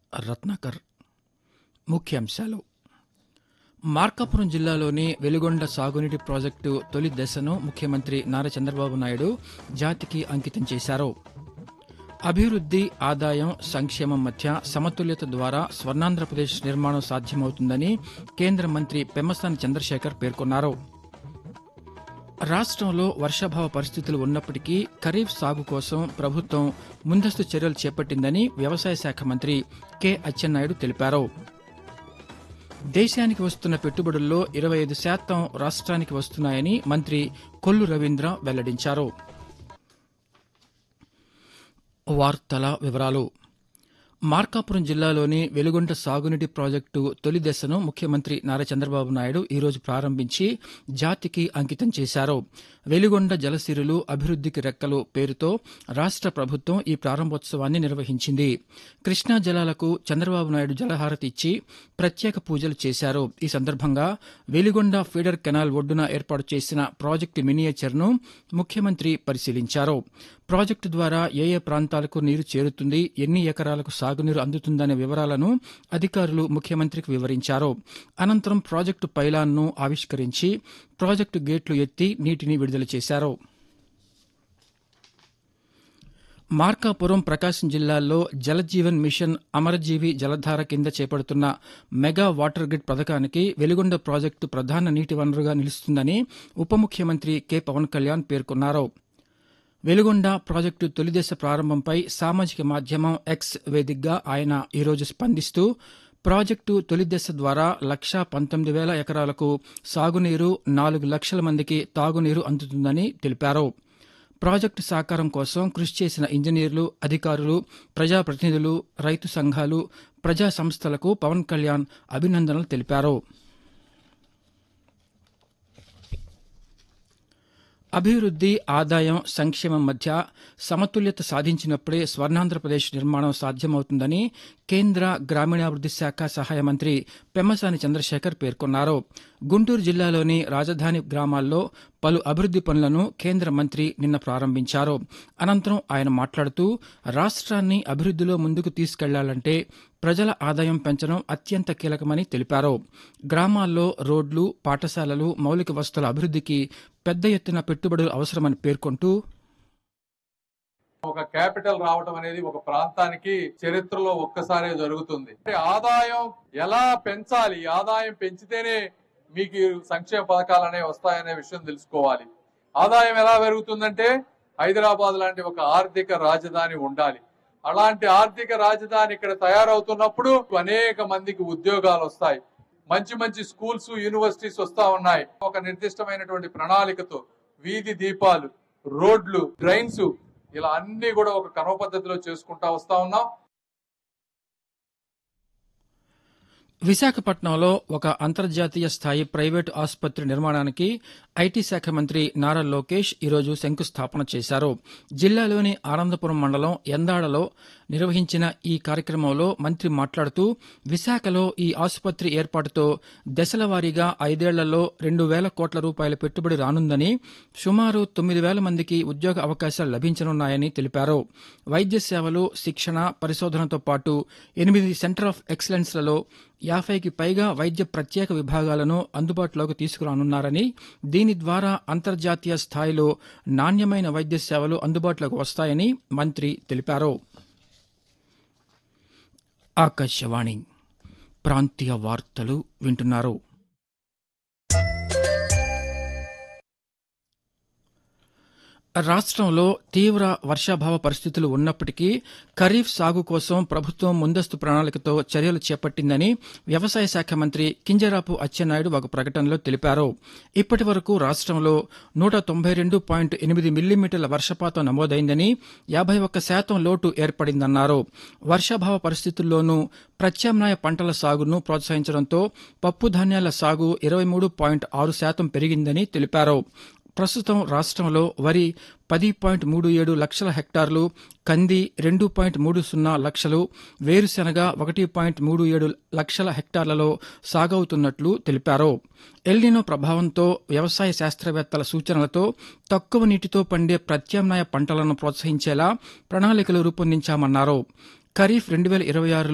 రత్నాకర్ ముఖ్యాంశాలు మార్కాపురం జిల్లాలోని వెలుగొండ సాగునీటి ప్రాజెక్టు తొలి దశను ముఖ్యమంత్రి నారా చంద్రబాబు నాయుడు జాతికి అంకితం చేశారు అభివృద్ది ఆదాయం సంక్షేమం మధ్య సమతుల్యత ద్వారా స్వర్ణాంధ్రప్రదేశ్ నిర్మాణం సాధ్యమవుతుందని కేంద్ర మంత్రి పెమ్మసాని చంద్రశేఖర్ పేర్కొన్నారు రాష్ట్రంలో వర్షాభావ పరిస్థితులు ఉన్నప్పటికీ ఖరీఫ్ సాగు కోసం ప్రభుత్వం ముందస్తు చర్యలు చేపట్టిందని వ్యవసాయ శాఖ మంత్రి కె అచ్చెన్నాయుడు తెలిపారు దేశానికి వస్తున్న పెట్టుబడుల్లో ఇరవై ఐదు శాతం రాష్ట్రానికి వస్తున్నాయని మంత్రి కొల్లు రవీంద్ర వెల్లడించారు వార్తల వివరాలు మార్కాపురం జిల్లాలోని వెలుగొండ సాగునీటి ప్రాజెక్టు తొలి దశను ముఖ్యమంత్రి నారా చంద్రబాబు నాయుడు ఈరోజు ప్రారంభించి జాతికి అంకితం చేశారు వెలుగొండ జలసిరులు అభివృద్దికి రెక్కలు పేరుతో రాష్ట ప్రభుత్వం ఈ ప్రారంభోత్సవాన్ని నిర్వహించింది కృష్ణా జలాలకు చంద్రబాబు నాయుడు జలహారతి ఇచ్చి ప్రత్యేక పూజలు చేశారు ఈ సందర్భంగా వెలిగొండ ఫీడర్ కెనాల్ ఒడ్డున ఏర్పాటు చేసిన ప్రాజెక్టు మినియేచర్ను ముఖ్యమంత్రి పరిశీలించారు ప్రాజెక్టు ద్వారా ఏ ఏ ప్రాంతాలకు నీరు చేరుతుంది ఎన్ని ఎకరాలకు సాగునీరు అందుతుందనే వివరాలను అధికారులు ముఖ్యమంత్రికి వివరించారు అనంతరం ప్రాజెక్టు పైలాన్ను ఆవిష్కరించి ప్రాజెక్టు గేట్లు ఎత్తి నీటిని విడుదల చేశారు మార్కాపురం ప్రకాశం జిల్లాల్లో జలజీవన్ మిషన్ అమరజీవి జలధార కింద చేపడుతున్న మెగా వాటర్ గ్రిడ్ పథకానికి వెలుగొండ ప్రాజెక్టు ప్రధాన నీటి వనరుగా నిలుస్తుందని ఉప ముఖ్యమంత్రి కె పవన్ కళ్యాణ్ పేర్కొన్నారు వెలుగొండ ప్రాజెక్టు తొలిదశ ప్రారంభంపై సామాజిక మాధ్యమం ఎక్స్ వేదికగా ఆయన ఈరోజు స్పందిస్తూ ప్రాజెక్టు తొలిదశ ద్వారా లక్షా పంతొమ్మిది వేల ఎకరాలకు సాగునీరు నాలుగు లక్షల మందికి తాగునీరు అందుతుందని తెలిపారు ప్రాజెక్టు సాకారం కోసం కృషి చేసిన ఇంజనీర్లు అధికారులు ప్రజాప్రతినిధులు రైతు సంఘాలు ప్రజా సంస్థలకు పవన్ కళ్యాణ్ అభినందనలు తెలిపారు అభివృద్ది ఆదాయం సంక్షేమం మధ్య సమతుల్యత సాధించినప్పుడే స్వర్ణాంధ్రప్రదేశ్ నిర్మాణం సాధ్యమవుతుందని కేంద్ర గ్రామీణాభివృద్ది శాఖ సహాయ మంత్రి పెమ్మసాని చంద్రశేఖర్ పేర్కొన్నారు గుంటూరు జిల్లాలోని రాజధాని గ్రామాల్లో పలు అభివృద్ది పనులను కేంద్ర మంత్రి నిన్న ప్రారంభించారు అనంతరం ఆయన మాట్లాడుతూ రాష్ట్రాన్ని అభివృద్దిలో ముందుకు తీసుకెళ్లాలంటే ప్రజల ఆదాయం పెంచడం అత్యంత కీలకమని తెలిపారు గ్రామాల్లో రోడ్లు పాఠశాలలు మౌలిక వసతుల అభివృద్దికి పెద్ద ఎత్తున పెట్టుబడులు అవసరమని పేర్కొంటూ ఒక క్యాపిటల్ రావటం అనేది ఒక ప్రాంతానికి చరిత్రలో ఒక్కసారే జరుగుతుంది అంటే ఆదాయం ఎలా పెంచాలి ఆదాయం పెంచితేనే మీకు ఈ సంక్షేమ పథకాలు అనేవి వస్తాయనే విషయం తెలుసుకోవాలి ఆదాయం ఎలా పెరుగుతుందంటే హైదరాబాద్ లాంటి ఒక ఆర్థిక రాజధాని ఉండాలి అలాంటి ఆర్థిక రాజధాని ఇక్కడ తయారవుతున్నప్పుడు అనేక మందికి ఉద్యోగాలు వస్తాయి మంచి మంచి స్కూల్స్ యూనివర్సిటీస్ వస్తా ఉన్నాయి ఒక నిర్దిష్టమైనటువంటి ప్రణాళికతో వీధి దీపాలు రోడ్లు డ్రైన్స్ ఇలా అన్ని కూడా ఒక క్రమ పద్ధతిలో చేసుకుంటా వస్తా ఉన్నాం విశాఖపట్నంలో ఒక అంతర్జాతీయ స్థాయి ప్రైవేటు ఆసుపత్రి నిర్మాణానికి ఐటీ శాఖ మంత్రి నారా లోకేష్ ఈరోజు శంకుస్థాపన చేశారు జిల్లాలోని ఆనందపురం మండలం ఎందాడలో నిర్వహించిన ఈ కార్యక్రమంలో మంత్రి మాట్లాడుతూ విశాఖలో ఈ ఆసుపత్రి ఏర్పాటుతో దశల వారీగా ఐదేళ్లలో రెండు వేల కోట్ల రూపాయల పెట్టుబడి రానుందని సుమారు తొమ్మిది వేల మందికి ఉద్యోగ అవకాశాలు లభించనున్నాయని తెలిపారు వైద్య సేవలు శిక్షణ పరిశోధనతో పాటు ఎనిమిది సెంటర్ ఆఫ్ ఎక్సలెన్స్లలో యాభైకి పైగా వైద్య ప్రత్యేక విభాగాలను అందుబాటులోకి తీసుకురానున్నారని దీని ద్వారా అంతర్జాతీయ స్థాయిలో నాణ్యమైన వైద్య సేవలు అందుబాటులోకి వస్తాయని మంత్రి తెలిపారు ఆకాశవాణి ప్రాంతీయ వార్తలు వింటున్నారు రాష్ట్రంలో తీవ్ర వర్షాభావ పరిస్థితులు ఉన్నప్పటికీ ఖరీఫ్ సాగు కోసం ప్రభుత్వం ముందస్తు ప్రణాళికతో చర్యలు చేపట్టిందని వ్యవసాయ శాఖ మంత్రి కింజరాపు అచ్చెన్నాయుడు ఒక ప్రకటనలో తెలిపారు ఇప్పటి వరకు రాష్ట్రంలో నూట తొంభై రెండు పాయింట్ ఎనిమిది మిల్లీమీటర్ల వర్షపాతం నమోదైందని యాభై ఒక్క శాతం లోటు ఏర్పడిందన్నారు వర్షాభావ పరిస్థితుల్లోనూ ప్రత్యామ్నాయ పంటల సాగును ప్రోత్సహించడంతో పప్పు ధాన్యాల సాగు ఇరవై మూడు పాయింట్ ఆరు శాతం పెరిగిందని తెలిపారు ప్రస్తుతం రాష్ట్రంలో వరి పది పాయింట్ మూడు ఏడు లక్షల హెక్టార్లు కంది రెండు పాయింట్ మూడు సున్నా లక్షలు వేరుశెనగ ఒకటి పాయింట్ మూడు ఏడు లక్షల హెక్టార్లలో సాగవుతున్నట్లు తెలిపారు ఎల్నినో ప్రభావంతో వ్యవసాయ శాస్త్రవేత్తల సూచనలతో తక్కువ నీటితో పండే ప్రత్యామ్నాయ పంటలను ప్రోత్సహించేలా ప్రణాళికలు రూపొందించామన్నారు ఖరీఫ్ రెండు వేల ఇరవై ఆరు